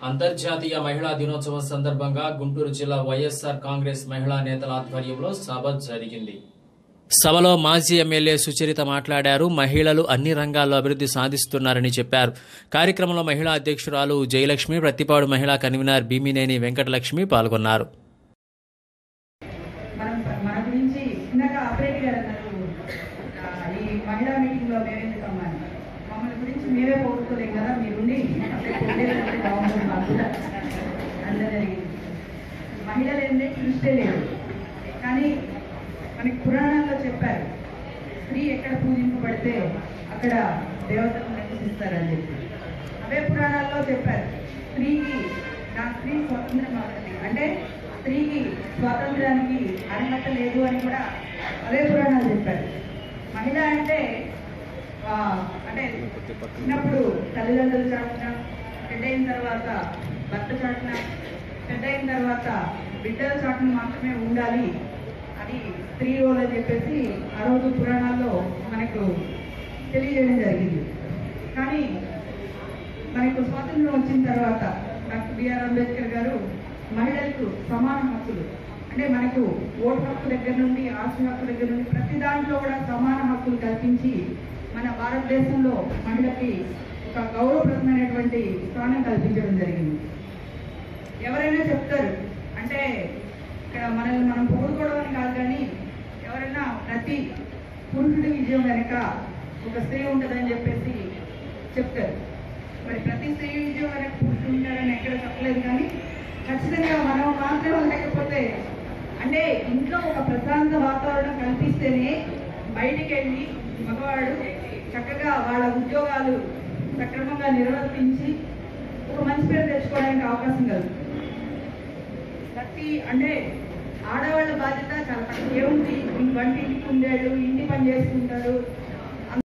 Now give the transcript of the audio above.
అంతర్జాతీయ మహిళా దినోత్సవం సందర్భంగా గుంటూరు జిల్లా వైఎస్ఆర్ కాంగ్రెస్ మహిళా నేతల ఆధ్వర్యంలో సభ జరిగింది సభలో మాజీ ఎమ్మెల్యే సుచరిత మాట్లాడారు మహిళలు అన్ని రంగాల్లో అభివృద్ధి సాధిస్తున్నారని చెప్పారు కార్యక్రమంలో మహిళా అధ్యక్షురాలు జయలక్ష్మి ప్రతిపాడు మహిళా కన్వీనర్ భీమినేని వెంకటలక్ష్మి పాల్గొన్నారు మనం మన గురించి ఇందాక ఆపరేట్ గారు అన్నారు ఆ, ఈ మహిళా మీటింగ్ లో మేము ఎందుకమ్మా అని. మమ్మల్ని గురించి మేమే పోగొట్టుకోలేం కదా మీరుండి అసలు పొగిడేదంటే బాగుంటుంది మాకు కూడా అందరూ జరిగింది మహిళలు ఏంటంటే చూస్తే లేదు కానీ మనకి పురాణాల్లో చెప్పారు స్త్రీ ఎక్కడ పూజింపబడితే అక్కడ దేవతలు నివసిస్తారని చెప్పి అవే పురాణాల్లో చెప్పారు స్త్రీకి నా స్త్రీ స్వతంత్రం అవుతుంది అంటే స్త్రీకి స్వాతంత్రానికి అర్హత లేదు అని కూడా అవే పురాణాలు చెప్పారు మహిళ అంటే ఆ, అంటే చిన్నప్పుడు తల్లిదండ్రులు చాటున పెద్దయిన తర్వాత భర్త చాటున పెద్దయిన తర్వాత బిడ్డల చాటున మాత్రమే ఉండాలి అది స్త్రీ రోల్ అని చెప్పేసి ఆ రోజు పురాణాల్లో మనకు తెలియజేయడం జరిగింది కానీ మనకు స్వాతంత్రం వచ్చిన తర్వాత డాక్టర్ బిఆర్ అంబేద్కర్ గారు మహిళలకు సమాన హక్కులు అంటే మనకు ఓటు హక్కు దగ్గర నుండి ఆస్తి హక్కు దగ్గర నుండి ప్రతి దాంట్లో కూడా సమాన హక్కులు కల్పించి మన భారతదేశంలో మహిళకి ఒక గౌరవప్రదమైనటువంటి స్థానం కల్పించడం జరిగింది ఎవరైనా చెప్తారు అంటే ఇక్కడ మనల్ని మనం పొగుడుకోవడం అని కాదు కానీ ఎవరైనా ప్రతి పురుషుడి విజయం వెనక ఒక స్త్రీ ఉంటుందని చెప్పేసి చెప్తారు మరి ప్రతి స్త్రీ విజయం వెనక పురుషుడు ఉంటారని ఎక్కడ చెప్పలేదు కానీ ఖచ్చితంగా మనం మాత్రం లేకపోతే అంటే ఇంట్లో ఒక ప్రశాంత వాతావరణం కల్పిస్తేనే బయటికి వెళ్ళి మగవాడు చక్కగా వాళ్ళ ఉద్యోగాలు సక్రమంగా నిర్వర్తించి ఒక మంచి పేరు తెచ్చుకోవడానికి అవకాశం కలుగుతుంది ప్రతి అంటే ఆడవాళ్ళ బాధ్యత చాలా తక్కువ ఏముంది ఇంటి వంట ఇంటికి ఉండేడు ఇంటి పని చేసుకుంటారు